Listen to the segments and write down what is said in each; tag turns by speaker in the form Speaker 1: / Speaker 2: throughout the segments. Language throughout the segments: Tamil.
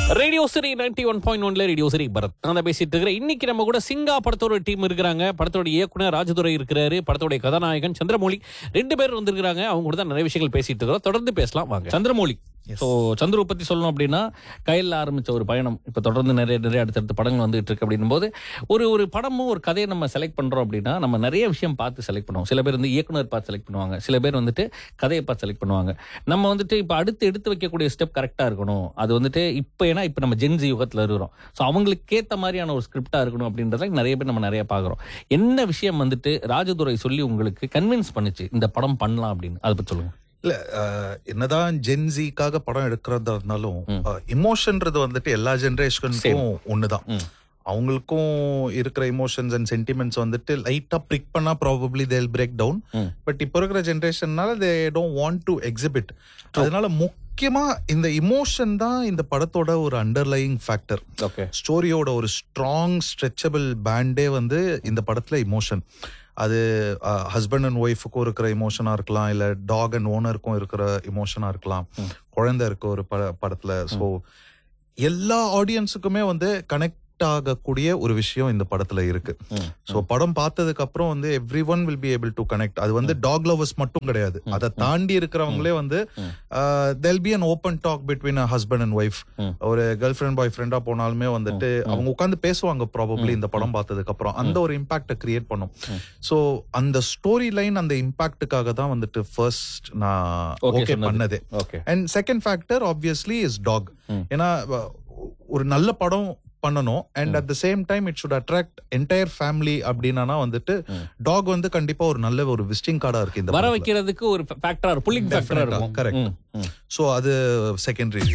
Speaker 1: Radio Siri ninety one point ஒன்ல ரேடியோ சிரி பரத் நான் தான் பேசிட்டு இருக்கிறேன் இன்னைக்கு நம்ம கூட சிங்கா படத்தோட டீம் இருக்கிறாங்க படத்தோட இயக்குனர் ராஜதுரை இருக்கிறாரு படத்தோட கதாநாயகன் சந்திரமௌலி ரெண்டு பேர் வந்திருக்காங்க அவங்க கூட தான் நிறைய விஷயங்கள் பேசிட்டு இருக்கிறோம் தொடர்ந்து பேசலாம் வாங்க சந்திரமௌலி ஸோ சந்துரு பத்தி சொல்லணும் அப்படின்னா கையில் ஆரம்பிச்ச ஒரு பயணம் இப்போ தொடர்ந்து நிறைய நிறைய அடுத்தடுத்த படங்கள் வந்துட்டு இருக்கு அப்படின்னும் போது ஒரு ஒரு படமும் ஒரு கதையை நம்ம செலக்ட் பண்றோம் அப்படின்னா நம்ம நிறைய விஷயம் பார்த்து செலக்ட் பண்ணுவோம் சில பேர் வந்து இயக்குனர் பார்த்து செலக்ட் பண்ணுவாங்க சில பேர் வந்துட்டு கதையை பார்த்து செலக்ட் பண்ணுவாங்க நம்ம வந்துட்டு இப்போ அடுத்து எடுத்து வைக்கக்கூடிய ஸ்டெப் கரெக்டாக இருக்கணும் அது வந்துட்டு இப்போ ஏன்னா இப்போ நம்ம ஜென்சி யுகத்தில் இருக்கிறோம் ஸோ அவங்களுக்கு ஏற்ற மாதிரியான ஒரு ஸ்கிரிப்டாக இருக்கணும் அப்படின்றத நிறைய பேர் நம்ம நிறைய பார்க்குறோம் என்ன விஷயம் வந்துட்டு ராஜதுரை சொல்லி உங்களுக்கு கன்வின்ஸ் பண்ணுச்சு இந்த படம் பண்ணலாம் அப்படின்னு அதை பற்றி சொல்லுங்க
Speaker 2: இல்ல அஹ், என்னதான் ஜென்சிக்காக படம் எடுக்கிறதா இருந்தாலும் இமோஷன்ன்றது வந்துட்டு எல்லா ஜெனரேஷனுக்கும் ஒண்ணுதான்
Speaker 1: ம்.
Speaker 2: அவங்களுக்கும் இருக்கிற இமோஷன்ஸ் அண்ட் சென்டிமெண்ட்ஸ் வந்துட்டு லைட்டா பிரிக் பண்ணா ப்ராபப்ளி தேல் பிரேக் டவுன்
Speaker 1: ம்.
Speaker 2: பட் இப்போ இருக்கிற ஜென்ரேஷன்னால they don't want to exhibit அதனால முக்கியமா இந்த இமோஷன் தான் இந்த படத்தோட ஒரு அண்டர்லைங் ஃபேக்டர்
Speaker 1: ஓகே
Speaker 2: ஸ்டோரியோட ஒரு ஸ்ட்ராங் ஸ்ட்ரெச்சபிள் பேண்டே வந்து இந்த படத்துல இமோஷன் அது ஹஸ்பண்ட் அண்ட் ஒய்ஃபுக்கும் இருக்கிற இமோஷனா இருக்கலாம் இல்ல டாக் அண்ட் ஓனருக்கும் இருக்கிற இமோஷனா இருக்கலாம்
Speaker 1: ம்.
Speaker 2: குழந்தை இருக்க ஒரு பட படத்துல ஸோ எல்லா ஆடியன்ஸுக்குமே வந்து கனெக்ட் ஆகக்கூடிய ஒரு விஷயம் இந்த படத்துல இருக்கு ஸோ படம் பார்த்ததுக்கு அப்புறம் வந்து every one will be able to connect அது வந்து டாக் லவர்ஸ் மட்டும் கிடையாது அதை தாண்டி இருக்கிறவங்களே வந்து they'll be an open talk between uh husband and wife
Speaker 1: ம்.
Speaker 2: ஒரு கேர்ள் ஃப்ரெண்ட் பாய் ஃப்ரெண்டா போனாலுமே வந்துட்டு அவங்க உட்காந்து பேசுவாங்க ப்ராபப்ளி இந்த படம் பார்த்ததுக்கு அப்புறம் அந்த ஒரு இம்பாக்ட கிரியேட் பண்ணும் ஸோ அந்த ஸ்டோரி லைன் அந்த இம்பாக்டுக்காக தான் வந்துட்டு ஃபர்ஸ்ட் நான்
Speaker 1: Okay,
Speaker 2: ஓகே
Speaker 1: சொன்னது.
Speaker 2: பண்ணதே
Speaker 1: okay
Speaker 2: and second factor obviously is talk
Speaker 1: hmm.
Speaker 2: ஏன்னா வ- ஒரு நல்ல படம் பண்ணணும் and at the same time it should attract entire family அப்படின்னா வந்துட்டு டாக் வந்து கண்டிப்பா ஒரு நல்ல ஒரு விசிட்டிங் கார்டா இருக்கு இந்த
Speaker 1: வர வைக்கிறதுக்கு ஒரு ஃபேக்டரா புல்லிங் ஃபேக்டரா
Speaker 2: Definitely,
Speaker 1: இருக்கும்
Speaker 2: correct.
Speaker 1: Hmm, hmm.
Speaker 2: ஸோ அது secondary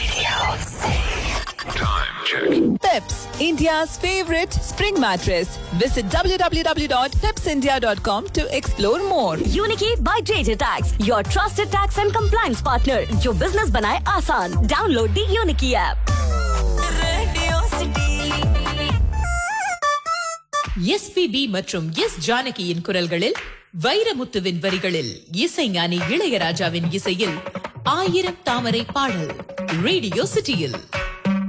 Speaker 3: Peps, India's favorite spring mattress. Visit www.pepsindia.com to explore more.
Speaker 4: Unique by JJ tax your trusted tax and compliance partner जो बिजनेस बनाए आसान download the Unique app
Speaker 5: SPB மற்றும் எஸ் ஜானகியின் குரல்களில் வைரமுத்துவின் வரிகளில் இசைஞானி இளையராஜாவின் இசையில் ஆயிரம் தாமரை பாடல் ரேடியோ சிட்டியில்